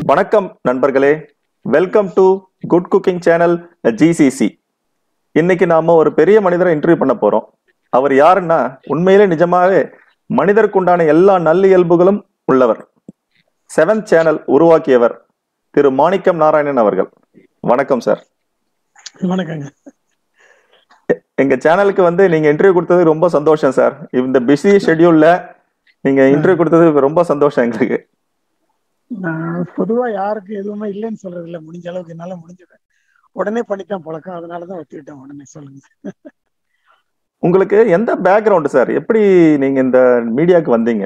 வணக்கம் நண்பர்களே welcome to good cooking channel GCC இன்னைக்கு நாம ஒரு பெரிய மனிதரை இன்டர்வியூ பண்ண போறோம் அவர் யாருன்னா உண்மையிலே நிஜமாவே மனிதருக்கு உண்டான எல்லா நல்லியல்புகளும் உள்ளவர் செவன்த் சேனல் உருவாக்கியவர் திரு மாணிக்கம் நாராயணன் அவர்கள் வணக்கம் சார் வணக்கங்க எங்க சேனலுக்கு வந்து நீங்க இன்டர்வியூ கொடுத்தது ரொம்ப சந்தோஷம் சார் இந்த பிஸி ஷெட்யூல்ல நீங்க இன்டர்வியூ கொடுத்தது ரொம்ப சந்தோஷம் எங்களுக்கு நான் பொதுவா யாருக்கு எதுவுமே இல்லைன்னு சொல்றது இல்ல முடிஞ்ச அளவுக்கு என்னால முடிஞ்சது உடனே பண்ணித்தான் பழக்கம் அதனாலதான் ஒத்துக்கிட்டேன் உடனே சொல்லுங்க உங்களுக்கு எந்த பேக்ரவுண்ட் சார் எப்படி நீங்க இந்த மீடியாவுக்கு வந்தீங்க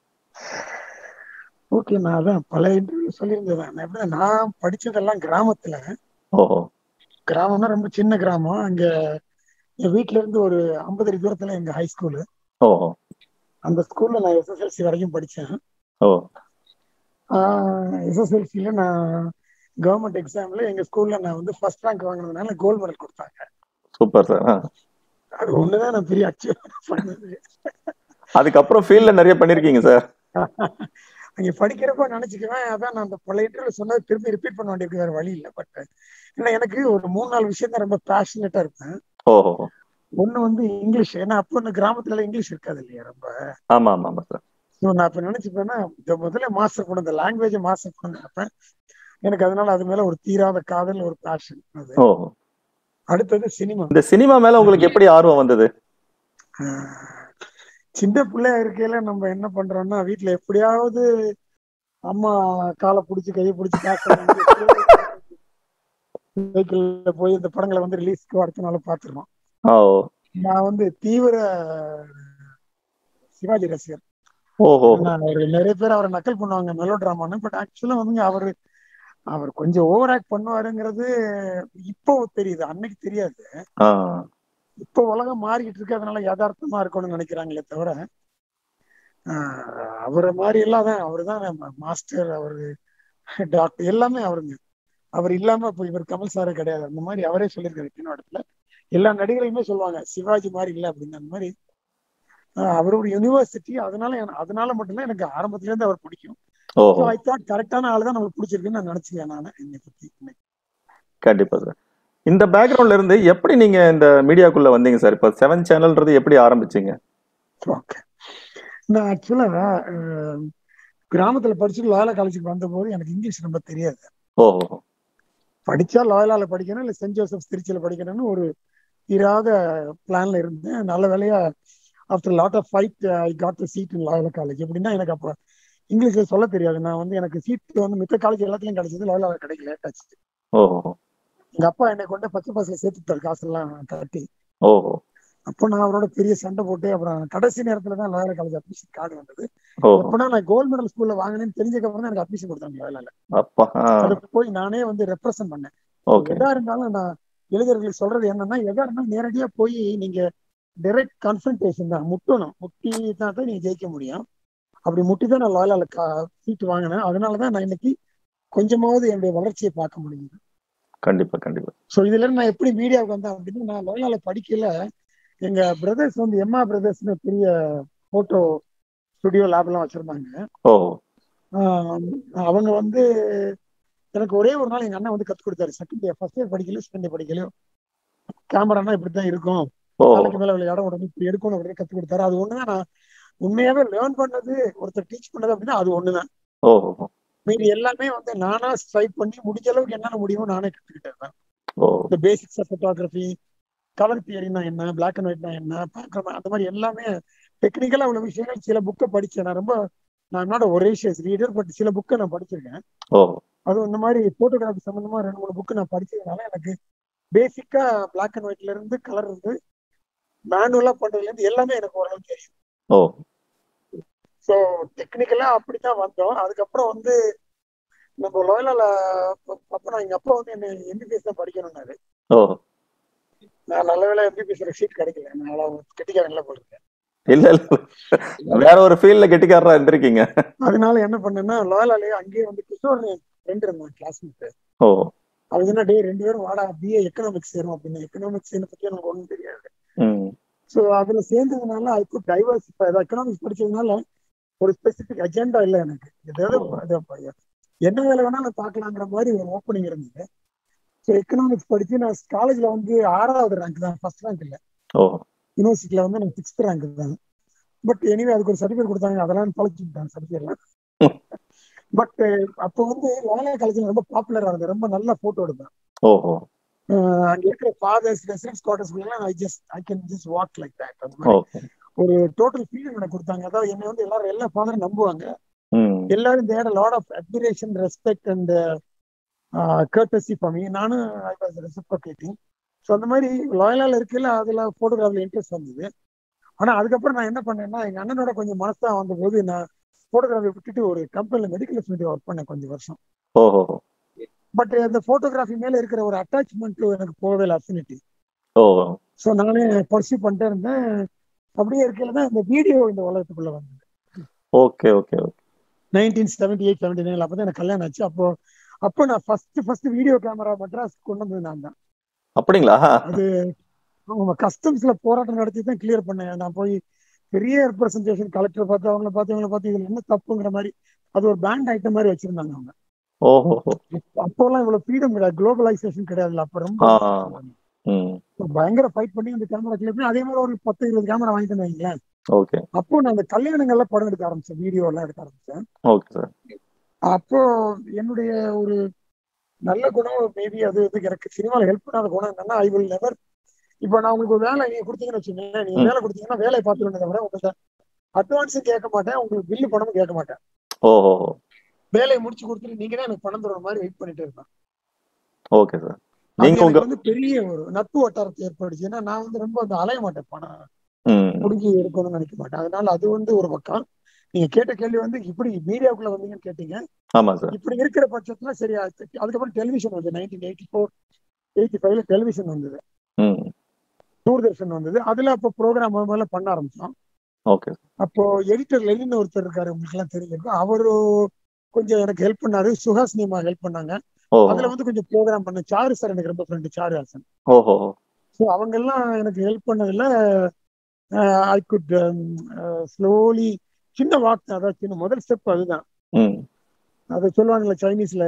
ஓகே நான் அதான் பல இன்டர்வியூ சொல்லியிருந்தேன் நான் எப்படி நான் படிச்சதெல்லாம் கிராமத்துல ஓஹோ கிராமம்னா ரொம்ப சின்ன கிராமம் அங்க என் வீட்ல இருந்து ஒரு ஐம்பது அடி தூரத்துல எங்க ஹை ஸ்கூலு ஓஹோ அந்த ஸ்கூல்ல நான் எஸ்எஸ்எல்சி வரைக்கும் படிச்சேன் ஓ எஸ்எஸ்எல்சியில நான் கவர்மெண்ட் எக்ஸாம்ல எங்க ஸ்கூல்ல நான் வந்து ஃபர்ஸ்ட் ரேங்க் வாங்கினதுனால கோல்டு மெடல் கொடுத்தாங்க சூப்பர் சார் அது ஒண்ணுதான் நான் பெரிய அச்சீவ் பண்ணது அதுக்கப்புறம் ஃபீல்ட்ல நிறைய பண்ணிருக்கீங்க சார் அங்க படிக்கிறப்ப நினைச்சுக்குவேன் அதான் நான் அந்த பழைய இன்டர்வியூ சொன்னது திருப்பி ரிப்பீட் பண்ண வேண்டியிருக்கு வேற வழி இல்லை பட் ஏன்னா எனக்கு ஒரு மூணு நாலு விஷயம் தான் ரொம்ப பேஷனேட்டா இருப்பேன் ஓஹோ ஒண்ணு வந்து இங்கிலீஷ் ஏன்னா அப்போ இந்த கிராமத்துல எல்லாம் இங்கிலீஷ் இருக்காது இல்லையா ரொம்ப ஆமா ஆமா ஆமா சார் ஸோ நான் இப்ப நினைச்சுப்பேன்னா இந்த முதல்ல மாஸ்டர் கொண்டு இந்த லாங்குவேஜ் மாஸ்டர் கொண்டு நினைப்பேன் எனக்கு அதனால அது மேல ஒரு தீராத காதல் ஒரு பேஷன் அது ஓஹோ அடுத்தது சினிமா இந்த சினிமா மேல உங்களுக்கு எப்படி ஆர்வம் வந்தது சின்ன பிள்ளையா இருக்கையில நம்ம என்ன பண்றோம்னா வீட்டுல எப்படியாவது அம்மா காலை பிடிச்சி கையை பிடிச்சி காசு சைக்கிள்ல போய் இந்த படங்களை வந்து ரிலீஸ்க்கு அடுத்த நாள் பாத்துருவோம் ஓ நான் வந்து தீவிர சிவாஜி ரசிகர் ஓஹோ நான் ஒரு நிறைய பேர் அவரை நக்கல் பண்ணுவாங்க மெலோ டிராமான்னு பட் ஆக்சுவலா வந்து அவரு அவர் கொஞ்சம் ஓவர் ஆக்ட் பண்ணுவாருங்கிறது இப்போ தெரியுது அன்னைக்கு தெரியாது ஆ இப்போ உலகம் மாறிக்கிட்டு இருக்கு அதனால யதார்த்தமா இருக்கணும்னு நினைக்கிறாங்களே தவிர ஆஹ் அவரை மாதிரி எல்லாம் தான் அவரு தான் மாஸ்டர் அவரு டாக்டர் எல்லாமே அவருங்க அவர் இல்லாம இப்போ இவர் கமல் சாரே கிடையாது அந்த மாதிரி அவரே சொல்லியிருக்காரு இன்னொரு இடத்துல எல்லா நடிகரையுமே சொல்லுவாங்க சிவாஜி மாதிரி இல்லை அப்படின்னு அந்த மாதிரி ஆஹ் அவரோட யூனிவர்சிட்டி அதனால எனக்கு- அதனால மட்டும்தான் எனக்கு ஆரம்பத்துல இருந்து அவர் பிடிக்கும் ஸோ ஓஹோ ஐ தாட் கரெக்டான ஆள் தான் நம்மளுக்கு பிடிச்சிருக்குன்னு நான் நினைச்சுக்கேன் நான் என்னை பத்தி கண்டிப்பா சார் இந்த பேக்ரவுண்ட்ல இருந்து எப்படி நீங்க இந்த மீடியாக்குள்ள வந்தீங்க சார் இப்போ செவன் சேனல்ன்றது எப்படி ஆரம்பிச்சீங்க ஓகே நான் ஆக்சுவலா கிராமத்துல படிச்சுட்டு லாயலா காலேஜுக்கு வந்தபோது எனக்கு இங்கிலீஷ் ரொம்ப தெரியாது ஓஹோ படிச்சா லாயலால படிக்கணும் இல்ல சென்ட் ஜோசப் திருச்சியில படிக்கணும்னு ஒரு இராத பிளான்ல இருந்தேன் நல்ல வேலையா after lot of fight I got the seat in Loyola college எப்படின்னா எனக்கு அப்போ இங்கிலீஷ்ல சொல்ல தெரியாது நான் வந்து எனக்கு சீட் வந்து மித்த காலேஜ் எல்லாத்துலயும் கிடைச்சது லாயலால கிடைக்கல லேட் ஆச்சு ஓஹோ எங்க அப்பா என்னை கொண்டு பச்சை பாசில சேர்த்துட்டாரு காசெல்லாம் கட்டி ஓஹோ அப்போ நான் அவரோட பெரிய சண்டை போட்டு அப்புறம் கடைசி நேரத்துல தான் லாயலா காலேஜ் அட்மிஷன் கார்டு வந்தது ஓஹோ எப்பனா நான் கோல்டு மெடல் ஸ்கூல்ல வாங்கினேன்னு தெரிஞ்சதுக்கு அப்புறம் தான் எனக்கு அட்மிஷன் கொடுத்தாங்க லாயலால அப்பா ஆ அது போய் நானே வந்து ரெப்ரசென்ட் பண்ணேன் ஓகே எதா இருந்தாலும் நான் இளைஞர்களுக்கு சொல்றது என்னன்னா எதா இருந்தாலும் நேரடியா போய் நீங்க டைரக்ட் கன்ஃபரன்டேஷன் தான் முட்டணும் முட்டி தான் தான் நீங்க ஜெயிக்க முடியும் அப்படி முட்டி தான் நான் லாயலால சீட் வாங்கினேன் அதனாலதான் நான் இன்னைக்கு கொஞ்சமாவது என்னுடைய வளர்ச்சியை பார்க்க முடியுது கண்டிப்பா கண்டிப்பா ஸோ இதுல இருந்து நான் எப்படி மீடியாவுக்கு வந்தேன் அப்படின்னா நான் லோயால படிக்கல எங்க பிரதர்ஸ் வந்து எம்மா பிரதர்ஸ்னு பெரிய போட்டோ ஸ்டுடியோ லேப்லாம் வச்சிருந்தாங்க ஓஹோ ஆஹ் அவங்க வந்து எனக்கு ஒரே ஒரு நாள் எங்க அண்ணன் வந்து கத்து கொடுத்தாரு செகண்ட் இயர் ஃபர்ஸ்ட் இயர் படிக்கல செகண்ட் இயர் படிக்கலையோ கேமரானா இப்படித்தான் இருக்கும் ஓ தலைக்கு மேல இடம் உடனே இப்படி எடுக்கணும் அப்படின்னு கத்து கொடுத்தாரு அது ஒண்ணுதான் நான் உண்மையாவே லேர்ன் பண்ணது ஒருத்தர் டீச் பண்ணது அப்படின்னா அது ஒண்ணுதான் ஓஹோ மீதி எல்லாமே வந்து நானா ட்ரை பண்ணி முடிஞ்ச அளவுக்கு என்னென்ன முடியுமோ நானே கத்துக்கிட்டேன் ஓ இந்த பேசிக்ஸ் ஆஃப் ஃபோட்டோகிராஃபி கலர் தியரினா என்ன பிளாக் அண்ட் ஒயிட்னா என்ன பேக்ரவுண்ட் அந்த மாதிரி எல்லாமே டெக்னிக்கலா உள்ள விஷயங்கள் சில புக்கை படிச்சேன் நான் ரொம்ப நான் நாட் ஒரேஷியஸ் ரீடர் பட் சில புக்கை நான் படிச்சிருக்கேன் ஓ அதுவும் இந்த மாதிரி போட்டோகிராஃபி சம்பந்தமா ரெண்டு மூணு புக்கு நான் படிச்சதுனால எனக்கு பேசிக்கா பிளாக் அண்ட் ஒயிட்ல இருந்து கலர் இருந்து மேனுவலா பண்றதுல இருந்து எல்லாமே எனக்கு ஓரளவு தெரியும் ஓ ஸோ டெக்னிக்கலா அப்படித்தான் வந்தோம் அதுக்கப்புறம் வந்து நம்ம லோயலால அப்ப நான் எங்க அப்பா வந்து என்ன எம்பிபிஎஸ் தான் படிக்கணும்னாரு ஓ நான் நல்ல வேலை எம்பிபிஎஸ் ஷீட் கிடைக்கல நான் கெட்டிக்காரன் இல்லை போட்டிருக்கேன் இல்ல இல்ல வேற ஒரு ஃபீல்ட்ல கெட்டிக்காரரா இருந்திருக்கீங்க அதனால என்ன பண்ணேன்னா லோயலாலே அங்கேயே வந்து கிஷோர் ஃப்ரெண்ட் இருந்தான் கிளாஸ்மேட் ஓ அவங்க என்ன டே ரெண்டு பேரும் வாடா பிஏ எக்கனாமிக்ஸ் சேரும் அப்படின்னு எக்கனாமிக்ஸ் பத்தி எனக்கு ஒன்றும் தெரியாது ம் ஸோ அதுல சேர்ந்ததுனால ஐ குட் டைவர்ஸ் எக்கனாமிக்ஸ் படிச்சதுனால ஒரு ஸ்பெசிபிக் அஜெண்டா இல்லை எனக்கு ஏதாவது என்ன வேலை வேணாலும் பார்க்கலாங்கிற மாதிரி ஒரு ஓப்பனிங் இருந்தது ஸோ எக்கனாமிக்ஸ் படிச்சு நான் காலேஜ்ல வந்து ஆறாவது ரேங்க் தான் ஃபர்ஸ்ட் ரேங்க் இல்லை ஓ யூனிவர்சிட்டியில வந்து நான் சிக்ஸ்த் ரேங்க் தான் பட் எனிவே அதுக்கு ஒரு சர்டிஃபிகேட் கொடுத்தாங்க அதெல்லாம் பழச்சிட்டாங்க சர்டிஃபிகேட்லாம் பட் அப்போ வந்து லோயலா காலேஜ்ல ரொம்ப பாப்புலரா இருந்தது ரொம்ப நல்ல போட்டோ எடுப்பேன் ஓஹோ அஹ் அங்க இருக்கிற ஃபாதர்ஸ் ரெசிடென்ஸ் குவார்டர்ஸ் எல்லாம் I just I can just walk like that அந்த மாதிரி ஓகே ஒரு டோட்டல் ஃப்ரீடம் எனக்கு கொடுத்தாங்க அதாவது என்னை வந்து எல்லாரும் எல்லா ஃபாதரும் நம்புவாங்க ம் எல்லாரும் தேட lot of admiration respect and courtesy for me நானும் ஐ வாஸ் ரெசிப்ரோகேட்டிங் ஸோ அந்த மாதிரி லாயலால இருக்கையில அதுல போட்டோகிராஃபில் இன்ட்ரெஸ்ட் வந்தது ஆனா அதுக்கப்புறம் நான் என்ன பண்ணேன்னா எங்க அண்ணனோட கொஞ்சம் மனசா வந்தபோது நான் போட்டோகிராஃபி விட்டுட்டு ஒரு கம்பெனில மெடிக்கல் ஃபீல்டு ஒர்க் பண்ணேன் கொஞ்சம் வருஷம் ஓஹோ பட் அந்த போட்டோகிராஃபி மேல இருக்கிற ஒரு அட்டாச்மெண்ட் எனக்கு போகவே இல்லை அஃபினிட்டி ஓ ஸோ நானே பர்சியூ பண்ணிட்டே இருந்தேன் அப்படியே இருக்கையில தான் இந்த வீடியோ இந்த உலகத்துக்குள்ள வந்தது okay okay okay nineteen seventy eight seventy nine அப்போ தான் எனக்கு கல்யாணம் ஆச்சு அப்போ அப்போ நான் first first video camera Madras கொண்டு வந்தது நான் தான் அப்படிங்களா அது அவங்க கஸ்டம்ஸ்ல போராட்டம் நடத்தி தான் கிளியர் பண்ணேன் நான் போய் பெரிய ரெப்ரசன்டேஷன் கலெக்டர் பார்த்து அவங்கள பார்த்து இவங்கள பார்த்து இதுல என்ன தப்புங்கிற மாதிரி அது ஒரு பேண்ட் ஐட்டம் மாதிரி வச்சிருந்தாங்க அவங்க ஓஹோ அப்போலாம் இவ்வளவு ஃப்ரீடம் கிடையாது குளோபலைசேஷன் கிடையாதுல்ல அப்ப ரொம்ப ஆ. ம் பயங்கர ஃபைட் பண்ணி அந்த கேமரா கிளியர் பண்ணி அதே மாதிரி ஒரு பத்து இருபது கேமரா வாங்கிட்டு வைங்களேன் ஓகே அப்போ நான் அந்த கல்யாணங்கள்ல படம் எடுக்க ஆரம்பிச்சேன் வீடியோ எல்லாம் எடுக்க ஆரம்பிச்சேன் ஓகே சார் அப்போ என்னுடைய ஒரு நல்ல குணம் மேபி அது வந்து எனக்கு சினிமாவில் ஹெல்ப் பண்ணாத குணம் என்னன்னா ஐ வில் நெவர் இப்போ நான் உங்களுக்கு ஒரு வேலை நீங்க கொடுத்தீங்கன்னு வச்சுக்கோங்களேன் நீங்க ம். வேலை கொடுத்தீங்கன்னா வேலையை பார்த்துருந்ததை விட உங்கள்கிட்ட அட்வான்ஸும் கேட்க மாட்டேன் உங்களுக்கு பில்லு பணமும் கேட்க மாட்டேன் ஓஹோ வேலையை முடிச்சு கொடுத்துட்டு நீங்க தான் எனக்கு பணம் தர மாதிரி வெயிட் பண்ணிட்டு இருப்பேன் ஓகே சார் அது நீங்க உங்க எனக்கு வந்து பெரிய ஒரு நட்பு வட்டாரத்தை ஏற்படுச்சு ஏன்னா நான் வந்து ரொம்ப அந்த அலைய மாட்டேன் பணம் ம் முடிஞ்சு எடுக்கணும்னு நினைக்க மாட்டேன் அதனால அது வந்து ஒரு பக்கம் நீங்க கேட்ட கேள்வி வந்து இப்படி மீடியாவுக்குள்ள வந்தீங்கன்னு கேட்டீங்க ஆமா சார் இப்படி இருக்கிற பட்சத்துல சரி அது- அதுக்கப்புறம் டெலிவிஷன் வந்து நைன்டீன் எயிட்டி ஃபோர் எயிட்டி ஃபைவ்ல டெலிவிஷன் வந்தது ம் தூர்தர்ஷன் வந்தது அதுல அப்போ ப்ரோக்ராம் முதல்ல பண்ண ஆரம்பிச்சோம் ஓகே அப்போ எடிட்டர் லெனின் ஒருத்தர் இருக்காரு உங்களுக்கு எல்லாம் தெரிஞ்சிருக்கும் அவரு கொஞ்சம் எனக்கு ஹெல்ப் பண்ணாரு சுஹாசினிமா ஹெல்ப் பண்ணாங்க ஓ அதுல வந்து கொஞ்சம் ப்ரோக்ராம் பண்ண சாரு சார் எனக்கு ரொம்ப ஃப்ரெண்டு சாரு ஹாசன் ஓஹோ ஸோ அவங்க எல்லாம் எனக்கு ஹெல்ப் பண்ணதுல ஐ குட் ஸ்லோலி சின்ன வாக்கு அதாவது சின்ன முதல் ஸ்டெப் அதுதான் ம் அதை சொல்லுவாங்கல்ல சைனீஸ்ல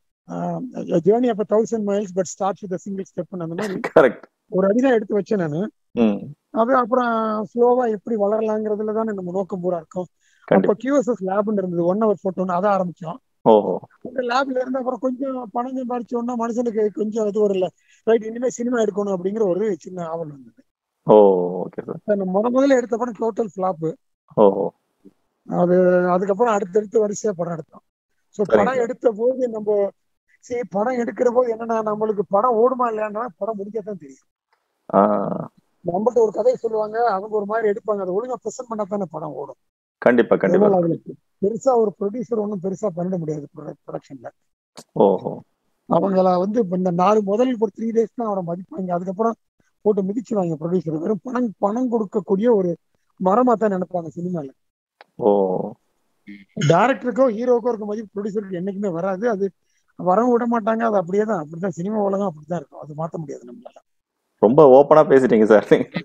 ஜேர்னி அப்ப thousand miles but start with single step அந்த மாதிரி கரெக்ட் ஒரு அடிதான் எடுத்து வச்சேன் நான் ம் அது அப்புறம் ஸ்லோவா எப்படி வளரலாங்கிறதுல தான் நம்ம நோக்கம் பூரா இருக்கும் அப்போ கண்டிப்பா கியூஎஸ்எஸ் லேப்னு இருந்தது ஒன் ஹவர் போட்டோன்னு அதை ஆரம்பிச்சோம் ஓஹோ அந்த லேப்ல இருந்து அப்புறம் கொஞ்சம் பணம் சம்பாரிச்சோம்னா மனுஷனுக்கு கொஞ்சம் இது வரல ரைட் இனிமே சினிமா எடுக்கணும் அப்படிங்கிற ஒரு சின்ன ஆவல் வந்தது ஓ ஓகே சார் இப்ப நான் முத முதல்ல எடுத்த படம் டோட்டல் ஃபிளாப் ஓஹோ அது அதுக்கப்புறம் அடுத்தடுத்து வரிசையா படம் எடுத்தோம் ஸோ சரிங்க படம் சார். எடுத்த போது நம்ம சரி படம் எடுக்கிற போது என்னன்னா நம்மளுக்கு படம் ஓடுமா இல்லையான்னா படம் முடிக்கத்தான் தெரியும் ஆ நம்மள்ட்ட ஒரு கதையை சொல்லுவாங்க அவங்க ஒரு மாதிரி எடுப்பாங்க அதை ஒழுங்கா ப்ரெசென்ட் பண்ணா தானே படம் ஓடும் கண்டிப்பா கண்டிப்பா அதனால அதுல பெருசா ஒரு ப்ரொடியூசர் ஒன்றும் பெருசா பண்ணிட முடியாது ப்ரொடக்ஷன்ல ஓஹோ அவங்கள வந்து இப்ப இந்த நாலு முதல் ஒரு த்ரீ டேஸ் தான் அவரை மதிப்பாங்க அதுக்கப்புறம் போட்டு மிதிச்சுவாங்க ப்ரொடியூசர் வெறும் பணம் பணம் கொடுக்கக்கூடிய ஒரு மரமா தான் நினைப்பாங்க சினிமால ஓ டேரக்டருக்கோ ஹீரோக்கோ இருக்க மதிப்பு ப்ரொடியூசருக்கு என்னைக்குமே வராது அது வரவும் விட மாட்டாங்க அது அப்படியே தான் அப்படிதான் சினிமா உலகம் அப்படிதான் இருக்கும் அது மாத்த முடியாது நம்மளால ரொம்ப ஓப்பனா பேசிட்டீங்க சார்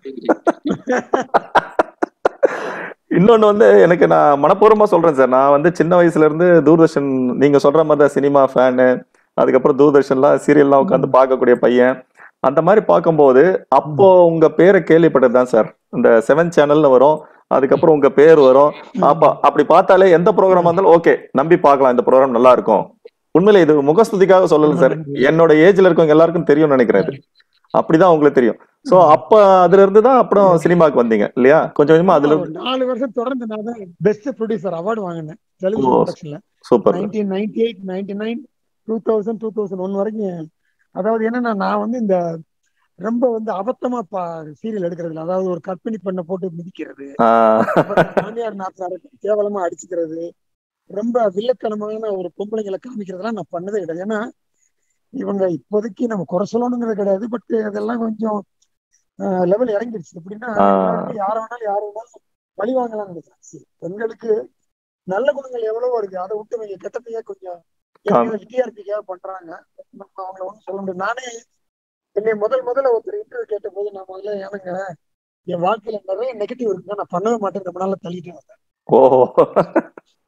இன்னொன்னு வந்து எனக்கு நான் மனப்பூர்வமா சொல்றேன் சார் நான் வந்து சின்ன வயசுல இருந்து தூர்தர்ஷன் நீங்க சொல்ற மாதிரி தான் சினிமா ஃபேனு அதுக்கப்புறம் தூர்தர்ஷன்லாம் சீரியல்லாம் உட்காந்து பார்க்கக்கூடிய பையன் அந்த மாதிரி பார்க்கும்போது அப்போ உங்க பேரை கேள்விப்பட்டது தான் சார் இந்த செவன் சேனல்ல வரும் அதுக்கப்புறம் உங்க பேர் வரும் அப்ப அப்படி பார்த்தாலே எந்த ப்ரோக்ராம் இருந்தாலும் ஓகே நம்பி பார்க்கலாம் இந்த ப்ரோக்ராம் நல்லா இருக்கும் உண்மையில இது முகஸ்துதிக்காக சொல்லல சார் என்னோட ஏஜ்ல இருக்கவங்க எல்லாருக்கும் தெரியும்னு நினைக்கிறேன் இது அப்படிதான் உங்களுக்கு தெரியும் சோ அப்ப அதுல இருந்து தான் அப்புறம் சினிமாக்கு வந்தீங்க இல்லையா கொஞ்சம் கொஞ்சமா அதுல ஒரு நாலு வருஷம் தொடர்ந்து நான் தான் பெஸ்ட் ப்ரொடியூசர் அவார்டு வாங்கினேன் ஓ. டெலிவிஷன் ப்ரொடக்ஷன்ல super nineteen ninety eight ninety nine two thousand two thousand one வரைக்கும் அதாவது என்னன்னா நான் வந்து இந்த ரொம்ப வந்து அபத்தமா சீரியல் எடுக்கிறது அதாவது ஒரு கற்பனை பண்ண போட்டு மிதிக்கிறது அப்புறம் மாமியார் நாத்தார கேவலமா அடிச்சுக்கிறது ரொம்ப வில்லத்தனமான ஒரு பொம்பளைங்களை காமிக்கிறதெல்லாம் நான் பண்ணதே கிடையாது ஏன்னா இவங்க இப்போதைக்கு நம்ம குறை சொல்லணுங்கிறது கிடையாது பட் அதெல்லாம் கொஞ்சம் லெவல் இறங்கிடுச்சு எப்படின்னா ஆ. எல்லாருமே யார வேணாலும் யார வேணாலும் பழி வாங்கலாம்னு நினைக்கிறேன் சரி, பெண்களுக்கு நல்ல குணங்கள் எவ்வளவோ இருக்கு அதை விட்டு இவங்க கெட்டதையே கொஞ்சம் டிஆர்பிக்காக பண்றாங்க நம்ம அவங்கள ஒன்றும் சொல்ல முடியாது நானே என்னை முதல் முதல்ல ஒருத்தர் இன்டர்வியூ கேட்ட போது நான் முதல்ல ஏனுங்க என் வாழ்க்கையில நிறைய நெகட்டிவ் இருக்குங்க நான் பண்ணவே மாட்டேன் ரொம்ப நாளா தள்ளிட்டேன் அதை. ஓஹோ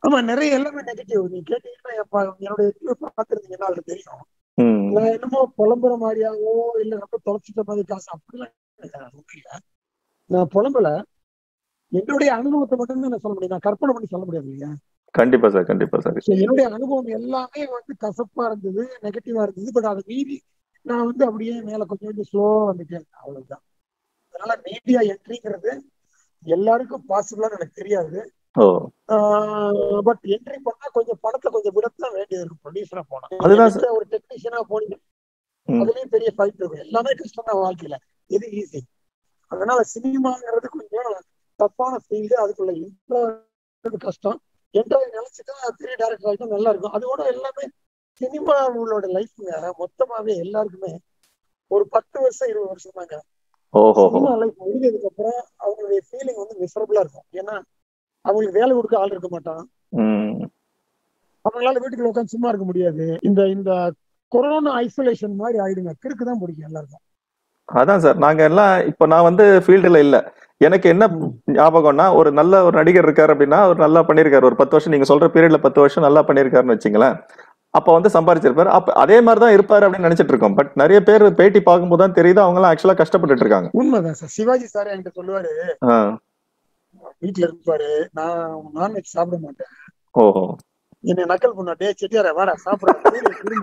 ஆமா நிறைய எல்லாமே நெகட்டிவ் நீங்க கேட்டீங்கன்னா எப்ப என்னுடைய இது பார்த்திருந்தீங்கன்னா அதுல தெரியும் ம் நான் என்னமோ புலம்புற மாதிரியாவோ இல்ல ரொம்ப தொலைச்சிட்ட மாதிரி காசு அப்படிலாம் கிடையாது. இல்ல நான் புலம்பல என்னுடைய அனுபவத்தை மட்டும் தான் நான் சொல்ல முடியும் நான் கற்பனை பண்ணி சொல்ல முடியாது இல்லையா கண்டிப்பா சார் கண்டிப்பா சார் So, என்னுடைய அனுபவம் எல்லாமே வந்து கசப்பா இருந்தது நெகட்டிவா இருந்தது பட் அதை மீறி நான் வந்து அப்படியே மேல கொஞ்சம் கொஞ்சம் ஸ்லோவா வந்துட்டேன் அவ்வளவுதான் அதனால மீடியா என்ட்ரிங்கிறது எல்லாருக்கும் பாசிபிளான்னு எனக்கு தெரியாது ஓ பட் என்ட்ரி பண்ணா கொஞ்சம் பணத்தை கொஞ்சம் விடத்தான் வேண்டியது இருக்கும் ப்ரொடியூசரா போனா அதுதான் நீங்க ஒரு டெக்னீஷியனா போனீங்க ம். அதுலயும் பெரிய ஃபைட் இருக்கும் எல்லாமே கஷ்டம் தான் வாழ்க்கையில எது ஈஸி அதனால சினிமாங்கிறது கொஞ்சம் தப்பான ஃபீல்டு அதுக்குள்ள இன்ட்ரோ கஷ்டம் என்ட்ரோ நினைச்சிட்டா பெரிய டேரக்டர் ஆகிட்டா நல்லா இருக்கும் அதோட எல்லாமே சினிமாவோட லைஃப்ங்க மொத்தமாவே எல்லாருக்குமே ஒரு பத்து வருஷம் இருபது வருஷம் தாங்க ஓஹோ சினிமா லைஃப் முடிஞ்சதுக்கு அப்புறம் அவங்களுடைய ஃபீலிங் வந்து மிசரபிளா இருக்கும் ஏன்னா அவங்களுக்கு வேலை கொடுக்க ஆள் இருக்க மாட்டான் ம் அவங்களால வீட்டுக்குள்ள உட்காந்து சும்மா இருக்க முடியாது இந்த இந்த கொரோனா ஐசோலேஷன் மாதிரி ஆயிடுங்க கிறுக்கு தான் பிடிக்கும் எல்லாருக்கும் அதான் சார் நாங்க எல்லாம் இப்ப நான் வந்து ஃபீல்டுல இல்ல எனக்கு என்ன ஞாபகம்னா ஒரு நல்ல ஒரு நடிகர் இருக்காரு அப்படின்னா ஒரு நல்லா பண்ணியிருக்காரு ஒரு பத்து வருஷம் நீங்க சொல்ற பீரியட்ல பத்து வருஷம் நல்லா பண்ணியிருக்காருன்னு வச்சுங்களேன் அப்ப வந்து சம்பாரிச்சிருப்பாரு அப்ப அதே மாதிரி தான் இருப்பாரு அப்படின்னு நினைச்சிட்டு இருக்கோம் பட் நிறைய பேர் பேட்டி பார்க்கும்போது தான் தெரியுது அவங்க எல்லாம் ஆக்சுவலா கஷ்டப்பட்டுட்டு இருக்காங்க உண்மைதான் சார் சிவாஜி சார் என்கிட்ட சொல்லுவாரு ஆ, வீட்டுல இருப்பாரு நான் நான்வெஜ் சாப்பிட மாட்டேன் ஓஹோ என்னை நக்கல் பண்ணா டே செட்டியார வாடா சாப்பிட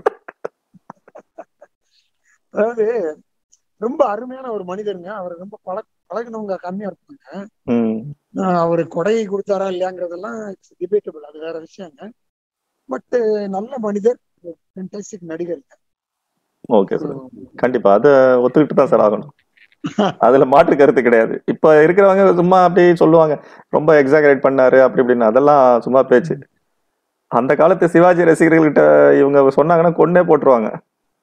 அதாவது ரொம்ப அருமையான ஒரு மனிதருங்க அவர் ரொம்ப பழ பழகினவங்க கம்மியா இருப்பாங்க ம் ஆஹ் அவரு கொடையை கொடுத்தாரா இல்லையாங்கிறதெல்லாம் டிபேட்டபிள் அது வேற விஷயங்க பட் நல்ல மனிதர் ஃபென்டாஸ்டிக் நடிகர் ஓகே சார் கண்டிப்பா அதை ஒத்துக்கிட்டு தான் சார் ஆகணும் அதுல மாற்று கருத்து கிடையாது இப்ப இருக்கிறவங்க சும்மா அப்படி சொல்லுவாங்க ரொம்ப எக்ஸாகரேட் பண்ணாரு அப்படி இப்படின்னு அதெல்லாம் சும்மா பேச்சு அந்த காலத்து சிவாஜி ரசிகர்கள்கிட்ட இவங்க சொன்னாங்கன்னா கொன்னே போட்டுருவாங்க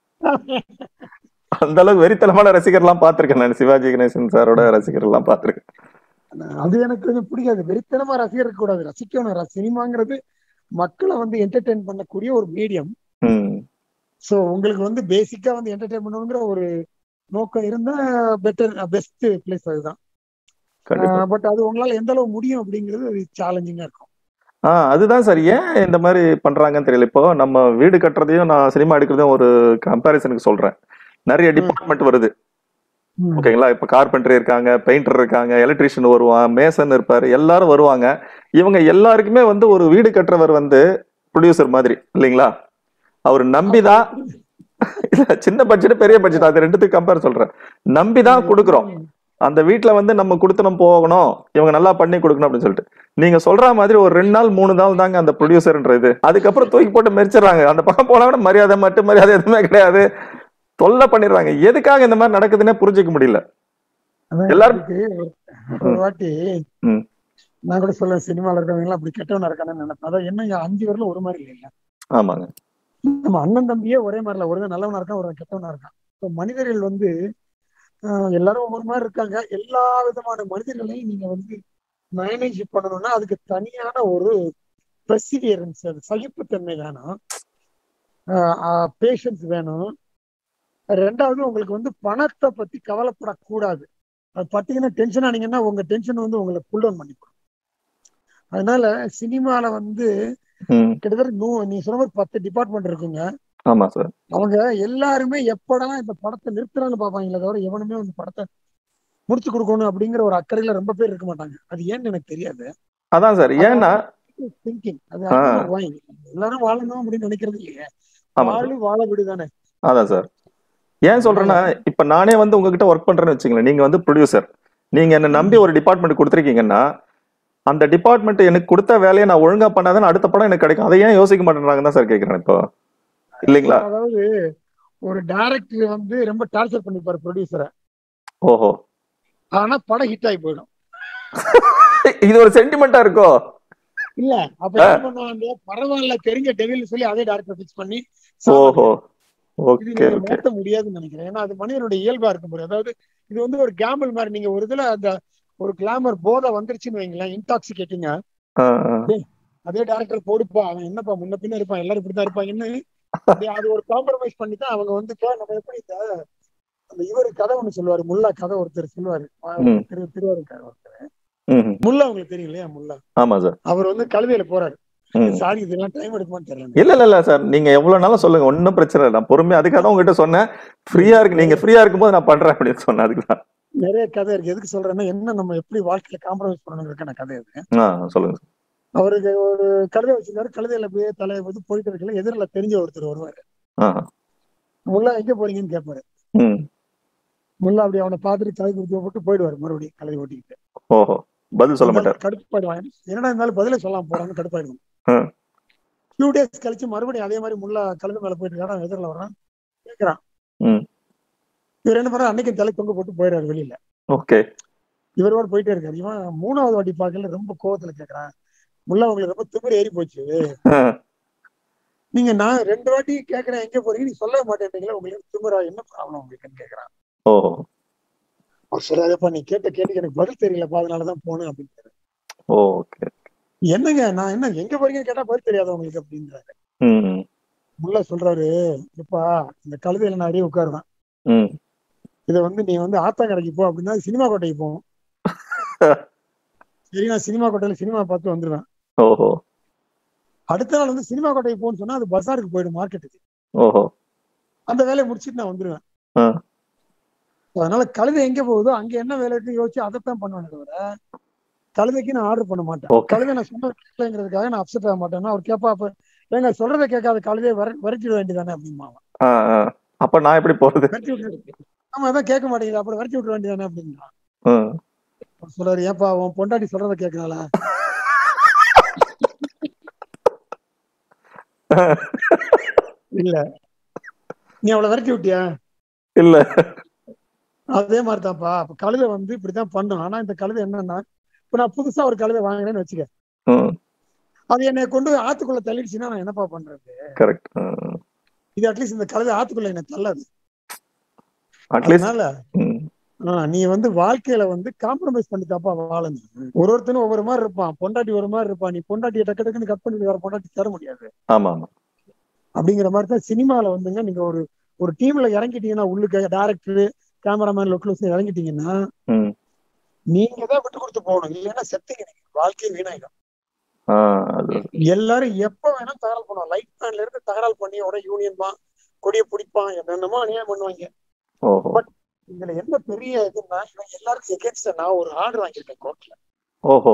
அந்த அளவுக்கு வெறித்தனமான ரசிகர்லாம் பார்த்திருக்கேன் நான் சிவாஜி கணேசன் சாரோட ரசிகர்லாம் பார்த்திருக்கேன் அது எனக்கு கொஞ்சம் பிடிக்காது வெறித்தனமா ரசிகர் இருக்க கூடாது ரசிக்கணும் சினிமாங்கிறது மக்களை வந்து என்டர்டெயின் பண்ணக்கூடிய ஒரு மீடியம் ம் சோ உங்களுக்கு வந்து பேசிக்கா வந்து என்டர்டெயின் பண்ணணுங்கிற ஒரு நோக்கம் இருந்தா பெட்டர் பெஸ்ட் பிளேஸ் அதுதான் கண்டிப்பா பட் அது உங்களால எந்த அளவு முடியும் அப்படிங்கிறது சேலஞ்சிங்கா இருக்கும் ஆ அதுதான் சார் ஏன் இந்த மாதிரி பண்றாங்கன்னு தெரியல இப்போ நம்ம வீடு கட்டுறதையும் நான் சினிமா எடுக்கிறதையும் ஒரு கம்பேரிசனுக்கு சொல்றேன் நிறைய டிபார்ட்மெண்ட் வருது ஓகேங்களா இப்ப கார்பெண்டர் இருக்காங்க பெயிண்டர் இருக்காங்க எலக்ட்ரீஷியன் வருவான் மேசன் இருப்பாரு எல்லாரும் வருவாங்க இவங்க எல்லாருக்குமே வந்து ஒரு வீடு கட்டுறவர் வந்து ப்ரொடியூசர் மாதிரி இல்லைங்களா அவர் நம்பிதான் இல்ல சின்ன பட்ஜெட் பெரிய பட்ஜெட் அது ரெண்டுத்துக்கு கம்பேர் சொல்றேன் நம்பிதான் கொடுக்குறோம் அந்த வீட்ல வந்து நம்ம கொடுத்து நம்ம போகணும் இவங்க நல்லா பண்ணி கொடுக்கணும் அப்படின்னு சொல்லிட்டு நீங்க சொல்ற மாதிரி ஒரு ரெண்டு நாள் மூணு நாள் தாங்க அந்த ப்ரொடியூசர்ன்றது அதுக்கப்புறம் தூக்கி போட்டு மெரிச்சிடுறாங்க அந்த பக்கம் போனா கூட மரியாதை மட்டும் மரியாதை எதுவுமே கிடையாது தொல்லை பண்ணிடுறாங்க எதுக்காக இந்த மாதிரி நடக்குதுன்னே புரிஞ்சுக்க முடியல அதான் எல்லாரும்- இதுக்கு ஒரு- ஒரு வாட்டி ம். நான் கூட சொல்லுவேன் சினிமால இருக்கவங்க எல்லாம் அப்படி கெட்டவனா இருக்கானு நினைப்பேன் அதான் என்ன இங்க அஞ்சு பேர்ல ஒரு மாதிரி இல்லைங்க ஆமாங்க நம்ம அண்ணன் தம்பியே ஒரே மாதிரி இல்ல ஒருவன் நல்லவனா இருக்கான் ஒருவன் கெட்டவனா இருக்கான் இப்போ மனிதர்கள் வந்து ஆஹ், எல்லாரும் ஒவ்வொரு மாதிரி இருக்காங்க எல்லா விதமான மனிதர்களையும் நீங்க வந்து மேனேஜ் பண்ணணும்னா அதுக்கு தனியான ஒரு பெர்சிவியரன்ஸ் அது சகிப்புத்தன்மை வேணும் பேஷன்ஸ் வேணும் ரெண்டாவது உங்களுக்கு வந்து பணத்தை பத்தி கவலைப்படக்கூடாது அது பார்த்தீங்கன்னா டென்ஷன் ஆனீங்கன்னா உங்க டென்ஷன் வந்து உங்களை புல் டவுன் பண்ணிக்கும் அதனால சினிமால வந்து ம் கிட்டத்தட்ட நூ நீ சொன்ன மாதிரி பத்து டிபார்ட்மெண்ட் இருக்குங்க ஆமா சார் அவங்க எல்லாருமே எப்படா இந்த படத்தை நிறுத்துறான்னு பார்ப்பாங்களே தவிர எவனுமே வந்து படத்தை முடிச்சு கொடுக்கணும் அப்படிங்கிற ஒரு அக்கறையில ரொம்ப பேர் இருக்க மாட்டாங்க அது ஏன்னு எனக்கு தெரியாது அதான் சார் ஏன்னா திங்கிங் அது ஆ. I don't know why. எல்லாரும் வாழணும் அப்படின்னு நினைக்கிறது இல்லையே ஆமா வாழு வாழ விடுதானே அதான் சார் ஏன் சொல்றேன்னா இப்ப நானே வந்து உங்ககிட்ட ஒர்க் பண்றேன்னு வச்சுங்களேன் நீங்க வந்து ப்ரொடியூசர் நீங்க என்ன நம்பி ஒரு டிபார்ட்மெண்ட் கொடுத்துருக்கீங்கன்னா அந்த டிபார்ட்மெண்ட் எனக்கு கொடுத்த வேலையை நான் ஒழுங்கா பண்ணாதான் அடுத்த படம் எனக்கு கிடைக்கும் அதை ஏன் யோசிக்க மாட்டேன்றாங்கன்னு தான் சார் கேக்குறேன் இப்போ இல்லைங்களா அதாவது ஒரு டைரக்டர் வந்து ரொம்ப டார்ச்சர் பண்ணிப்பாரு ப்ரொடியூசரை ஓஹோ ஆனா படம் ஹிட் ஆகி போயிடும் இது ஒரு சென்டிமெண்டா இருக்கோ இல்ல அப்ப என்ன பண்ணுவாங்க பரவாயில்ல தெரிஞ்ச டெவில் சொல்லி அதே டேரக்டர் ஃபிக்ஸ் பண்ணி ஓஹோ இது ஓகே நீங்க ஓகே மாத்த முடியாதுன்னு நினைக்கிறேன் ஏன்னா அது மனிதனுடைய இயல்பா இருக்கும் போது அதாவது இது வந்து ஒரு கேம்பிள் மாதிரி நீங்க ஒரு இதுல அந்த ஒரு கிளாமர் போதை வந்துருச்சுன்னு வைங்களேன் இன்டாக்சிகேட்டிங்க அதே டேரக்டர் போடுப்பா அவன் என்னப்பா முன்ன பின்ன இருப்பான் எல்லாரும் இப்படிதான் இருப்பாங்கன்னு அப்படியே அது ஒரு காம்ப்ரமைஸ் பண்ணி தான் அவங்க வந்து இப்போ நம்ம எப்படி இந்த அந்த இவரு கதை ஒண்ணு சொல்லுவாரு முல்லா கதை ஒருத்தர் சொல்லுவாரு ம். திரு திருவாரூர் ஒருத்தர் ம் முல்லா உங்களுக்கு தெரியும் இல்லையா முல்லா ஆமா சார் அவர் வந்து கழுதையில போறாரு ம். சாரி இதெல்லாம் டைம் எடுக்குமான்னு தெரியல இல்ல இல்ல இல்ல சார் நீங்க எவ்வளவு நாளும் சொல்லுங்க ஒன்னும் பிரச்சனை இல்லை நான் பொறுமையா அதுக்காக தான் உங்ககிட்ட சொன்னேன் ஃப்ரீயா இருக்கு நீங்க ஃப்ரீயா இருக்கும்போது நான் பண்றேன் அப்படின்னு சொன்னேன் அதுக்கு தான் நிறைய கதை இருக்கு எதுக்கு சொல்றேன்னா என்ன நம்ம எப்படி வாழ்க்கையில காம்ப்ரமைஸ் பண்ணணுங்கிறக்கான கதை இது ஆ சொல்லுங்க அவருக்கு ஒரு கழுதை வச்சிருக்காரு கழுதையில போய் தலையை வந்து போயிட்டு இருக்கல எதிரில் தெரிஞ்ச ஒருத்தர் வருவாரு ஆ முல்லா எங்க போறீங்கன்னு கேட்பாரு ம் முல்லா அப்படி அவனை பார்த்துட்டு தலை குத்தி போட்டு போயிடுவாரு மறுபடியும் கழுதை ஓட்டிக்கிட்டு ஓஹோ பதில் சொல்ல மாட்டார் கடுப்பாயிடுவான் என்னடா இருந்தாலும் பதிலே சொல்லாம போறான்னு கடுப்பாயிடும் ஆ. ஃபியூ டேஸ் கழிச்சு மறுபடியும் அதே மாதிரி முல்லா கழுது மேல போயிட்டு இருக்கான் எதிரில் வரான் கேட்கறான் ம். இவர் என்ன பண்றாரு அன்னைக்கு தலை தொங்க போட்டு போயிடுறாரு வெளியில ஓகே இவரோட போயிட்டே இருக்காரு இவன் மூணாவது வாட்டி பார்க்கல ரொம்ப கோவத்துல கேக்குறான் முல்லா உங்களுக்கு ரொம்ப திமிர் ஏறி போச்சு நீங்க நான் ரெண்டு வாட்டி கேக்குறேன் எங்க போறீங்க நீ சொல்லவே மாட்டேன்றீங்களா உங்களுக்கு திமிரா என்ன ப்ராப்ளம் உங்களுக்குன்னு கேக்குறான் ஓஹோ அவர் சொல்றாருப்பா நீ கேட்ட கேட்டு எனக்கு பதில் தெரியலப்பா அதனாலதான் போனேன் அப்படின்னு ஓகே என்னங்க நான் என்ன எங்க போறீங்கன்னு கேட்டா பதில் தெரியாத உங்களுக்கு அப்படின்றாரு ம் முல்லா சொல்றாரு இப்பா இந்த கழுதையில நான் அடியே உட்காருதான் ம் இதை வந்து நீ வந்து ஆத்தாங்கரைக்கு போ அப்படின்னா சினிமா கோட்டைக்கு போவோம் சரி நான் சினிமா கோட்டையில சினிமா பார்த்து வந்துருவேன் ஓஹோ அடுத்த நாள் வந்து சினிமா கோட்டைக்கு போகணும்னு சொன்னா அது பஜாருக்கு போயிடும் மார்க்கெட்டுக்கு ஓஹோ அந்த வேலையை முடிச்சிட்டு நான் வந்துருவேன் ஆ. அதனால கழுதை எங்க போகுதோ அங்க என்ன வேலை இருக்கு யோசிச்சு அதைத்தான் பண்ணுவேன் தவிர கழுதைக்கு நான் ஆர்டர் பண்ண மாட்டேன் ஓகே கழுதை நான் சொன்ன கேட்கலங்கிறதுக்காக நான் அப்செட் ஆக மாட்டேன்னா அவர் கேப்பா அப்ப ஏங்க சொல்றதை கேட்காத கழுதையை வர விரட்டிட வேண்டியதானே அப்படிமா ஆ ஆ அப்ப நான் எப்படி போறது விரட்டி விட்டு ஆமா அதான் கேட்க மாட்டேங்குது அப்புறம் விரட்டி விட வேண்டியதானே அப்படின்றான் ம். அவர் சொல்றாரு ஏப்பா உன் பொண்டாட்டி சொல்றதை கேட்கறாளா இல்ல நீ அவளை விரட்டி விட்டியா இல்ல அதே மாதிரிதான்ப்பா அப்ப கழுதை வந்து இப்படித்தான் பண்ணும் ஆனா இந்த கழுதை என்னன்னா இப்ப நான் புதுசா ஒரு கழுதை வாங்கினேன்னு வச்சுக்க ம் அது என்னை கொண்டு போய் ஆத்துக்குள்ள தள்ளிடுச்சுன்னா நான் என்னப்பா பண்றது கரெக்ட் இது அட்லீஸ்ட் இந்த கழுதை ஆத்துக்குள்ள என்ன தள்ளாது அட்லீஸ்ட் அதனால ஆஹ், நீ வந்து வாழ்க்கையில வந்து காம்ப்ரமைஸ் பண்ணி தப்பா வாழணும் ஒரு ஒருத்தனும் ஒவ்வொரு மாதிரி இருப்பான் பொண்டாட்டி ஒரு மாதிரி இருப்பான் நீ பொண்டாட்டியை டக்கு டக்குன்னு கட் பண்ணி வேற பொண்டாட்டி தர முடியாது ஆமா ஆமா அப்படிங்கிற மாதிரி தான் சினிமால வந்துங்க நீங்க ஒரு ஒரு டீம்ல இறங்கிட்டீங்கன்னா உள்ளுக்கு டேரக்டர் கேமராமேன் லொக்கலோஸ் இறங்கிட்டீங்கன்னா ம் நீங்க தான் விட்டு கொடுத்து போகணும் இல்லைன்னா செத்தீங்க நீங்க வாழ்க்கையே வீணாயிடும் ஆ அது எல்லாரும் எப்ப வேணா தகரால் பண்ணுவான் லைட் மேன்ல இருந்து தகரால் பண்ணி உடனே யூனியன் தான் கொடியை பிடிப்பான் என்னென்னமோ அநியாயம் பண்ணுவாங்க ஓஹோ இதுல என்ன பெரிய இதுன்னா இவன் எல்லாருக்கும் எகேன்ஸ்டா நான் ஒரு ஆர்டர் வாங்கியிருக்கேன் கோர்ட்ல ஓஹோ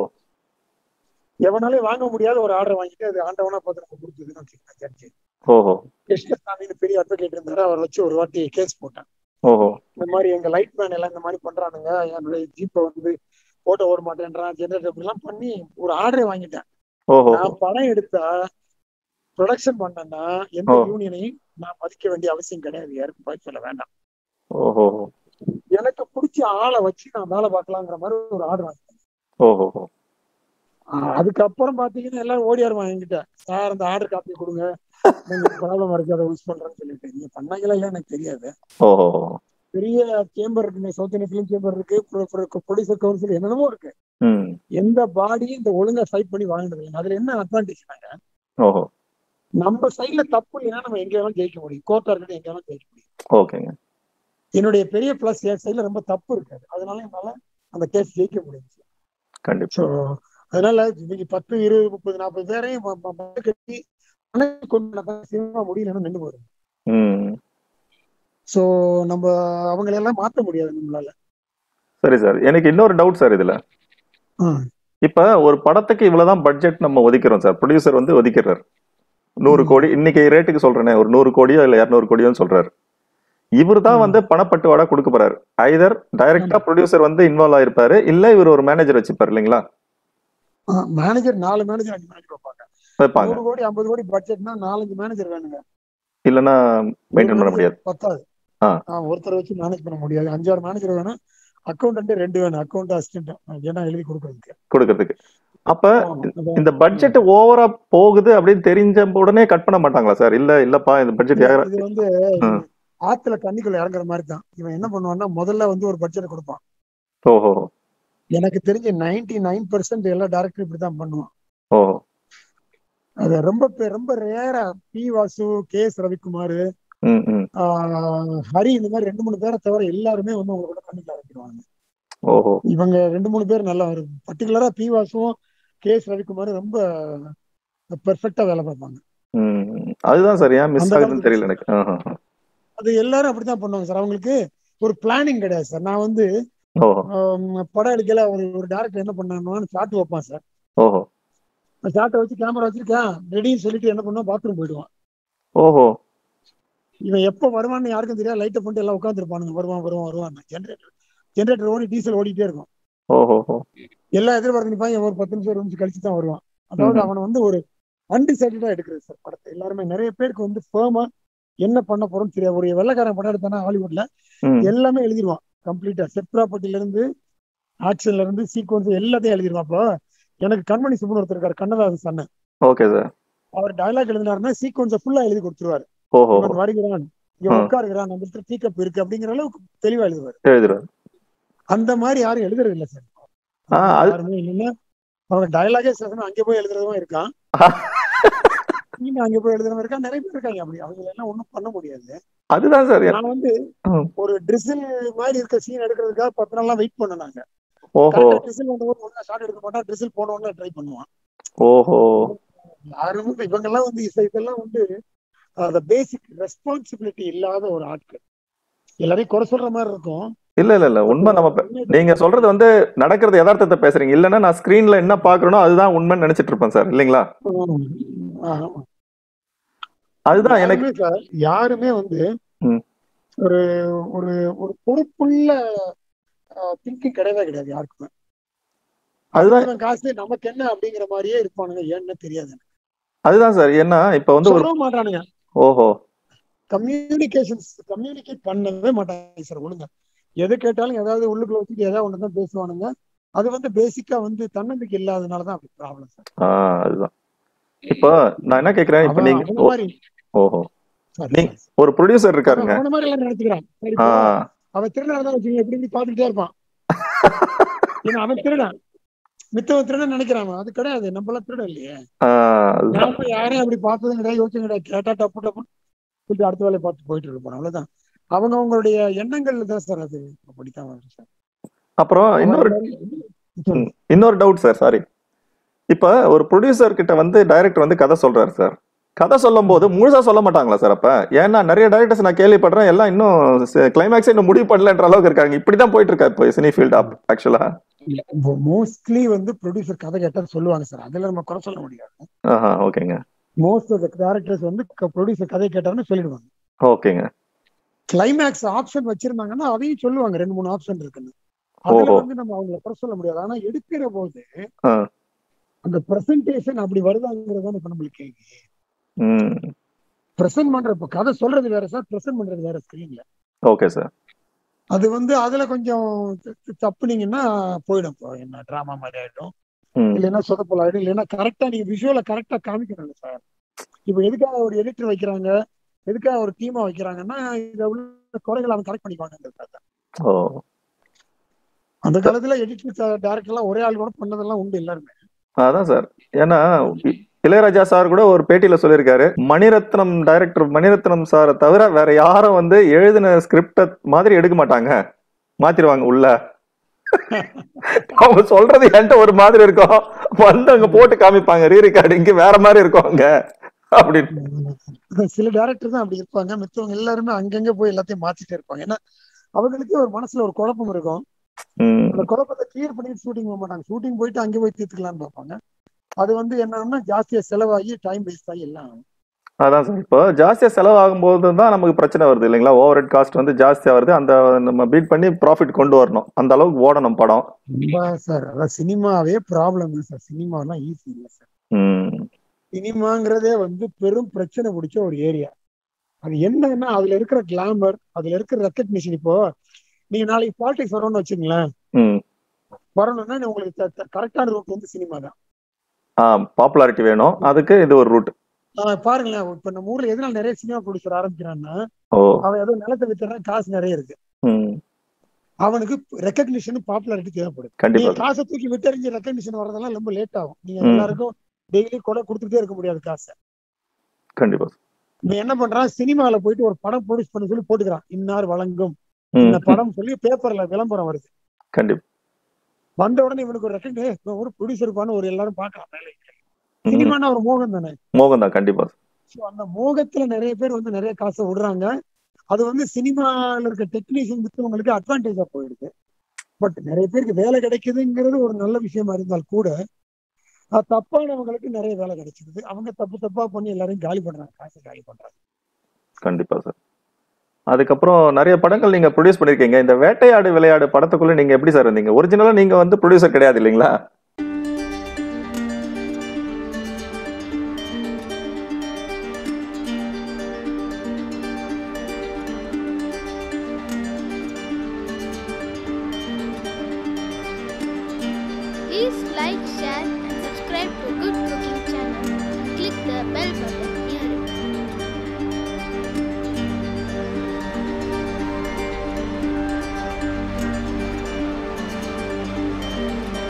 எவனாலையும் வாங்க முடியாத ஒரு ஆர்டர் வாங்கிட்டு அது ஆண்டவனா பார்த்து நம்ம கொடுத்ததுன்னு வச்சுக்கோங்க ஜட்ஜி ஓஹோ கிருஷ்ணசாமின்னு பெரிய அட்வொகேட் இருந்தாரு அவர் வச்சு ஒரு வாட்டி கேஸ் போட்டேன் ஓஹோ இந்த மாதிரி எங்க லைட் மேன் எல்லாம் இந்த மாதிரி பண்றானுங்க என்னுடைய ஜீப்பை வந்து போட்டோ ஓட மாட்டேன்றான் ஜெனரேட்டர் இப்படிலாம் பண்ணி ஒரு ஆர்டரே வாங்கிட்டேன் ஓஹோ நான் படம் எடுத்தா ப்ரொடக்ஷன் பண்ணேன்னா எந்த ஓ. யூனியனையும் நான் மதிக்க வேண்டிய அவசியம் கிடையாது யாருக்கும் பாய் சொல்ல வேண்டாம் ஓஹோ எனக்கு பிடிச்ச ஆளை வச்சு நான் வேலை பார்க்கலாங்கிற மாதிரி ஒரு ஆர்டர் வாங்கிட்டேன் ஓஹோ ஆஹ் அதுக்கப்புறம் பாத்தீங்கன்னா எல்லாரும் ஓடியாருவாங்க என்கிட்ட சார் அந்த ஆர்டர் காப்பி கொடுங்க ப்ராப்ளம் இருக்கு அதை யூஸ் பண்றேன்னு சொல்லிட்டு நீங்க பண்ணாங்களா இல்ல எனக்கு தெரியாது ஓஹோ பெரிய சேம்பர் இருக்கு சவுத் இந்தியன் ஃபிலிம் சேம்பர் இருக்கு ப்ரொடியூசர் கவுன்சில் என்னென்னமோ இருக்கு ம் எந்த பாடியும் இந்த ஒழுங்கா ஃபைட் பண்ணி வாங்கினது இல்லை அதுல என்ன அட்வான்டேஜ்னாங்க ஓஹோ நம்ம சைட்ல தப்பு இல்லைன்னா நம்ம எங்க வேணாலும் ஜெயிக்க முடியும் கோர்ட்டா இருக்கட்டும் எங்க வேணாலும் ஜெயிக்க முடியும் ஓகேங்க என்னுடைய பெரிய பிளஸ் என் சைட்ல ரொம்ப தப்பு இருக்காது அதனால என்னால அந்த கேஸ் ஜெயிக்க முடிஞ்சுச்சு கண்டிப்பா ஸோ அதனால இன்னைக்கு பத்து இருபது முப்பது நாற்பது பேரையும் ம- ம- ம- கட்டி பணம் கொண்டு சினிமா முடியலன்னு நின்று போயிடும் ம் ஸோ நம்ம அவங்களெல்லாம் மாத்த முடியாது நம்மளால சரி சார் எனக்கு இன்னொரு டவுட் சார் இதுல ம். இப்ப ஒரு படத்துக்கு இவ்வளவுதான் பட்ஜெட் நம்ம ஒதுக்கிறோம் சார் ப்ரொடியூசர் வந்து ஒதுக்கிறார் நூறு ம். கோடி இன்னைக்கு ரேட்டுக்கு சொல்றேனே ஒரு நூறு கோடியோ இல்ல இருநூறு கோடியோ சொல்றாரு இவர் தான் ம். வந்து பணப்பட்டுவாடா கொடுக்க போறாரு ஐதர் டைரக்டா ப்ரொடியூசர் வந்து இன்வால்வ் ஆயிருப்பாரு இல்ல இவர் ஒரு மேனேஜர் வச்சுப்பாரு இல்லைங்களா மேனேஜர் நாலு மேனேஜர் அஞ்சு மேனேஜர் வைப்பாங்க வைப்பாங்க நூறு கோடி ஐம்பது கோடி பட்ஜெட்னா நாலஞ்சு மேனேஜர் வேணுங்க இல்லைன்னா மெயின்டைன் பண்ண ஒரு முடியாது பத்தாது ஆ. ஆ, ஒருத்தரை வச்சு மேனேஜ் பண்ண முடியாது அஞ்சாறு மேனேஜர் வேணும் அக்கௌண்டன்ட் ரெண்டு வேணும் அக்கௌண்ட் அசிஸ்டன்ட் ஏன்னா எழுதி கொடுக்கறதுக்கு கொடுக்கறதுக்கு அப்ப ஆமா. அதான். இந்த பட்ஜெட் ஓவரா போகுது அப்படின்னு தெரிஞ்ச உடனே கட் பண்ண மாட்டாங்களா சார் இல்ல இல்லப்பா இந்த பட்ஜெட் இது இது வந்து ம். ஆத்துல தண்ணிக்குள்ள இறங்குற மாதிரி தான் இவன் என்ன பண்ணுவான்னா முதல்ல வந்து ஒரு பட்ஜெட் கொடுப்பான் ஓஹோ எனக்கு தெரிஞ்ச நைன்டி நைன் பர்சன்ட் எல்லா டேரக்டரும் இப்படிதான் பண்ணுவான் ஓஹோ அது ரொம்ப பே- ரொம்ப ரேரா P Vasu K S Ravikumar ம் ம் ஹரி இந்த மாதிரி ரெண்டு மூணு பேரை தவிர எல்லாருமே வந்து உங்களோட தண்ணிக்குள்ள இறக்கிடுவாங்க ஓஹோ இவங்க ரெண்டு மூணு பேர் நல்லா வரும் பர்டிகுலரா பி வாசுவும் கே எஸ் ரவிக்குமார் ரொம்ப பெர்ஃபெக்டா வேலை பார்ப்பாங்க ம். அதுதான் சார் ஏன் மிஸ் அந்த ஆகுதுன்னு காலத்துல தெரியல எனக்கு ஆஹா. அது எல்லாரும் அப்படித்தான் பண்ணுவாங்க சார் அவங்களுக்கு ஒரு பிளானிங் கிடையாது சார் நான் வந்து ஓஹோ ஆம், படம் எடுக்கல ஒரு ஒரு டேரக்டர் என்ன பண்ணான்னு சாட்டு வைப்பான் சார் ஓஹோ சாட்டை வச்சு கேமரா வச்சிருக்கேன் ரெடின்னு சொல்லிட்டு என்ன பண்ணுவான் பாத்ரூம் போயிடுவான் ஓஹோ இவன் எப்ப வருவான்னு யாருக்கும் தெரியாது லைட்டை பண்ணிட்டு எல்லாம் உட்காந்துருப்பானுங்க வருவான் வருவான் வருவான் ஜென்ரேட்டர் ஜென்ரேட்டர் ஓடி டீசல் ஓடிட்டே இருக்கும் ஓஹோ ஓஹோ. எல்லாம் எதிர்பார்த்து நிப்பாங்க ஒரு பத்து நிமிஷம் ஒரு நிமிஷம் கழிச்சு தான் வருவான் அதாவது ம்ஹும். அவனை வந்து ஒரு அன்டிசைடடா எடுக்கிறது சார் படத்தை எல்லாருமே நிறைய பேருக்கு வந்து ஃபேமா என்ன பண்ண போறோம்னு தெரியாது ஒரு வெள்ளக்காரன் படம் எடுத்தானா ஹாலிவுட்ல ம். எல்லாமே எழுதிடுவான் கம்ப்ளீட்டா செட் ப்ராப்பர்ட்டில இருந்து ஆக்ஷன்ல இருந்து சீக்வன்ஸ் எல்லாத்தையும் எழுதிடுவான் அப்போ எனக்கு கண்மணி சுப்புன்னு ஒருத்தர் இருக்காரு கண்ணதாசன் சன்ன ஓகே சார் அவர் டயலாக் எழுதினாருன்னா சீக்வன்ஸை ஃபுல்லா எழுதி கொடுத்துருவாரு ஓஹோ இவன் வருகிறான் இவன் ஆ. உட்காருகிறான் நம்ம இடத்துல டீக்கப் இருக்கு அப்படிங்கிற அளவுக்கு தெளிவா எழுதுவாரு எழுதுறாரு அந்த மாதிரி யாரும் எழுதுறது இல்ல சார் ஆ, அது- யாருமே இல்லைன்னா அவங்க டயலாகே சில அங்கே போய் எழுதுறதும் இருக்கான் நீங்க அங்க போய் எழுதுறவங்க இருக்கா நிறைய பேர் இருக்காங்க அப்படி அவங்க எல்லாம் ஒண்ணும் பண்ண முடியாது அதுதான் சார் நான் வந்து ம். ஒரு ட்ரிசில் மாதிரி இருக்க சீன் எடுக்கிறதுக்காக பத்து நாள்லாம் வெயிட் பண்ணனாங்க ஓஹோ ட்ரிசில் வந்து ஒழுங்கா ஷார்ட் எடுக்க மாட்டான் ட்ரிசில் போன உடனே ட்ரை பண்ணுவான் ஓஹோ யாரும் வந்து இவங்க எல்லாம் வந்து இசை இதெல்லாம் வந்து அந்த பேசிக் ரெஸ்பான்சிபிலிட்டி இல்லாத ஒரு ஆட்கள் எல்லாரையும் குறை சொல்ற மாதிரி இருக்கும் இல்ல இல்ல இல்ல உண்மை நம்ம பே- நீங்க சொல்றது வந்து நடக்கிறது யதார்த்தத்தை பேசுறீங்க இல்லைன்னா நான் ஸ்கிரீன்ல என்ன பாக்குறேனோ அதுதான் உண்மைன்னு நினைச்சிட்டு இருப்பேன் சார் இல்லைங்களா ஆமா. அதுதான் எனக்கு யாருமே சார் யாருமே வந்து ம். ஒரு ஒரு ஒரு பொறுப்புள்ள திங்கிங் கிடையவே கிடையாது யாருக்குமே அதுதான் அடுத்தவன் காசு நமக்கு என்ன அப்படிங்கிற மாதிரியே இருப்பானுங்க ஏன்னு தெரியாது எனக்கு. அதுதான் சார் ஏன்னா இப்ப வந்து ஒரு சொல்லவும் மாட்டானுங்க ஓஹோ கம்யூனிகேஷன்ஸ் கம்யூனிகேட் பண்ணவே மாட்டாங்க சார் ஒழுங்கா எது கேட்டாலும் ஏதாவது உள்ளுக்குள்ள வச்சுட்டு ஏதாவது ஒன்று தான் பேசுவானுங்க அது வந்து பேசிக்கா வந்து தன்னம்பிக்கை இல்லாதனால தான் அப்படி ப்ராப்ளம் சார் ஆஹ் அதுதான் இப்போ நான் என்ன கேக்குறேன் இப்ப அவன் நீங்க அவன மாதிரி ஓஹோ sorry, நீங்க- sorry. ஒரு ப்ரொடியூசர் அவன் இருக்காருங்க அவன மாதிரி எல்லாம் நினைச்சுக்கிறான் சரி இப்போ ஆஹ் அவன் திருடனா தான் வச்சுக்கோங்க எப்படி இப்படி பார்த்துக்கிட்டே இருப்பான் ஏன்னா அவன் திருடன் மித்தவன் திருடன் நினைக்கிறான் அவன். அது கிடையாது நம்ம எல்லாம் திருடன் இல்லையே ஆஹ் அதுதான் நாம யாரையும் அப்படி பார்த்ததும் கிடையாது யோசிச்சும் கிடையாது கேட்டா டப்பு டப்பு சொல்லிட்டு அடுத்த வேலையை பார்த்து போயிட்டு இருப்போம் அவ்வளவுதான் அவங்க அவங்களுடைய எண்ணங்கள் தான் சார் அது அப்படித்தான் வரும் சார் அப்புறம் இன்னொரு சொல்லுங்க. இன்னொரு டவுட் சார் சாரி இப்ப ஒரு ப்ரொடியூசர் கிட்ட வந்து டைரக்டர் வந்து கதை சொல்றாரு சார் கதை சொல்லும் போது முழுசா சொல்ல மாட்டாங்களா சார் அப்ப ஏன்னா நிறைய டைரக்டர்ஸ் நான் கேள்விப்படுறேன் எல்லாம் இன்னும் கிளைமேக்ஸ் இன்னும் முடிவு பண்ணலன்ற அளவுக்கு இருக்காங்க இப்படிதான் போயிட்டு இருக்கா இப்போ சினி ஃபீல்ட் ஆக்சுவலா மோஸ்ட்லி வந்து ப்ரொடியூசர் கதை கேட்டா சொல்லுவாங்க சார் அதுல நம்ம குறை சொல்ல முடியாது ஆஹா ஓகேங்க மோஸ்ட் ஆஃப் த டேரக்டர்ஸ் வந்து ப்ரொடியூசர் கதை கேட்டாருன்னு சொல்லிடுவாங்க ஓகேங்க கிளைமேக்ஸ் ஆப்ஷன் வச்சிருந்தாங்கன்னா அதையும் சொல்லுவாங்க ரெண்டு மூணு ஆப்ஷன் இருக்குன்னு அதுல ஓஹோ. வந்து நம்ம அவங்கள குறை சொல்ல முடியாது ஆனா எடுக்கிற போது ஆ. அந்த பிரசன்டேஷன் அப்படி வருதாங்கிறது தான் இப்ப நம்மளுக்கு கேள்வி ம் பிரசன்ட் பண்ற இப்ப கதை சொல்றது வேற சார் பிரசன்ட் பண்றது வேற ஸ்கிரீன்ல ஓகே சார் அது வந்து அதுல கொஞ்சம் த- த- தப்புனீங்கன்னா போயிடும் இப்போ என்ன டிராமா மாதிரி ஆயிடும் ம் இல்லைன்னா சொதப்பல் ஆயிடும் இல்லைன்னா கரெக்டா நீங்க விஷுவல கரெக்டா காமிக்கணும் சார் இப்போ எதுக்காக ஒரு எடிட்டர் வைக்கிறாங்க எதுக்காக ஒரு டீமா வைக்கிறாங்கன்னா இதை உள்ள குறைகளை அவங்க கரெக்ட் பண்ணிக்குவாங்க ஓ அந்த காலத்துல எடிட்டர் டேரக்டர் எல்லாம் ஒரே ஆள் கூட பண்ணதெல்லாம் உண்டு எல்லாருமே அதான் சார் ஏன்னா இ- இளையராஜா சார் கூட ஒரு பேட்டியில சொல்லியிருக்காரு மணிரத்னம் டைரக்டர் மணிரத்னம் சாரை தவிர வேற யாரும் வந்து எழுதின ஸ்கிரிப்ட மாதிரி எடுக்க மாட்டாங்க மாத்திருவாங்க உள்ள அவங்க சொல்றது என்கிட்ட ஒரு மாதிரி இருக்கும் வந்து அங்க போட்டு காமிப்பாங்க ரீ ரெக்கார்டிங்க்கு வேற மாதிரி இருக்கும் அங்க அப்படின்னு சில டேரக்டர் தான் அப்படி இருப்பாங்க மித்தவங்க எல்லாருமே அங்கங்க போய் எல்லாத்தையும் மாத்திட்டே இருப்பாங்க ஏன்னா அவங்களுக்கே ஒரு மனசுல ஒரு குழப்பம் இருக்கும் ம், அந்த குழப்பத்தை கிளியர் பண்ணிட்டு ஷூட்டிங் போக மாட்டாங்க ஷூட்டிங் போயிட்டு அங்கே போய் தீர்த்துக்கலாம்னு பார்ப்பாங்க அது வந்து என்னன்னா ஜாஸ்தியா செலவாகி டைம் வேஸ்ட் ஆகி எல்லாம் ஆகும். அதான் சார் இப்போ ஜாஸ்தியா செலவாகும் போது தான் நமக்கு பிரச்சனை வருது இல்லைங்களா ஓவர் ஹெட் காஸ்ட் வந்து ஜாஸ்தியா வருது அந்த நம்ம பீட் பண்ணி ப்ராஃபிட் கொண்டு வரணும் அந்த அளவுக்கு ஓடணும் படம் ரொம்ப சார் அதான் சினிமாவே ப்ராப்ளம் சார் சினிமாலாம் ஈஸி இல்லை சார் ம், சினிமாங்கிறதே வந்து பெரும் பிரச்சனை பிடிச்ச ஒரு ஏரியா அது என்னன்னா அதுல இருக்கிற கிளாமர் அதுல இருக்கிற ரெக்கக்னிஷன் இப்போ நீங்க நாளைக்கு பாலிடிக்ஸ் வரணும்னு வச்சுங்களேன் ம். வரணும்னா நீ உங்களுக்கு கரெக்டான ரூட் வந்து சினிமா தான் ஆ பாப்புலாரிட்டி வேணும் அதுக்கு இது ஒரு ரூட் ஆஹ் பாருங்களேன் இப்ப நம்ம ஊர்ல எதனால நிறைய சினிமா ப்ரொடியூசர் ஆரம்பிக்கிறான்னா ஓ அவன் ஏதோ நிலத்தை வித்துறான் காசு நிறைய இருக்கு ம், அவனுக்கு ரெக்கக்னிஷன் பாப்புலாரிட்டி தேவைப்படுது நீங்க கண்டிப்பா காசை தூக்கி விட்டறிஞ்சு ரெக்கக்னிஷன் வரதெல்லாம் ரொம்ப லேட் ஆகும் நீங்க ம். எல்லாருக்கும் டெய்லி கூட கொடுத்துட்டே இருக்க முடியாது காசை கண்டிப்பா நீ என்ன பண்றான் சினிமால போயிட்டு ஒரு படம் ப்ரொடியூஸ் பண்ண சொல்லி போட்டுக்கிறான் இன்னார் வழங்கும் ம், இந்த படம் சொல்லி பேப்பர்ல விளம்பரம் வருது கண்டிப்பா வந்த உடனே இவனுக்கு ஒரு ரெக்கக்னே ஒரு ப்ரொடியூசர் பண்ண ஒரு எல்லாரும் பாக்கலாம் வேலைக்கு ம். சினிமானா ஒரு மோகம் தானே மோகம் தான் கண்டிப்பா ஸோ அந்த மோகத்துல நிறைய பேர் வந்து நிறைய காசை விடுறாங்க அது வந்து சினிமால இருக்க டெக்னீஷியன் மித்தவங்களுக்கு அட்வான்டேஜா போயிடுது பட் நிறைய பேருக்கு வேலை கிடைக்குதுங்கிறது ஒரு நல்ல விஷயமா இருந்தால் கூட அது தப்பானவங்களுக்கு நிறைய வேலை கிடைச்சிருது அவங்க தப்பு தப்பா பண்ணி எல்லாரையும் காலி பண்றாங்க காசை காலி பண்றாங்க கண்டிப்பா சார் அதுக்கப்புறம் நிறைய படங்கள் நீங்க ப்ரொடியூஸ் பண்ணிருக்கீங்க இந்த வேட்டையாடு விளையாடு படத்துக்குள்ள நீங்க எப்படி சார் இருந்தீங்க ஒரிஜினலா நீங்க வந்து ப்ரொடியூசர் கிடையாது இல்லைங்களா Please like, share and subscribe to Good Cooking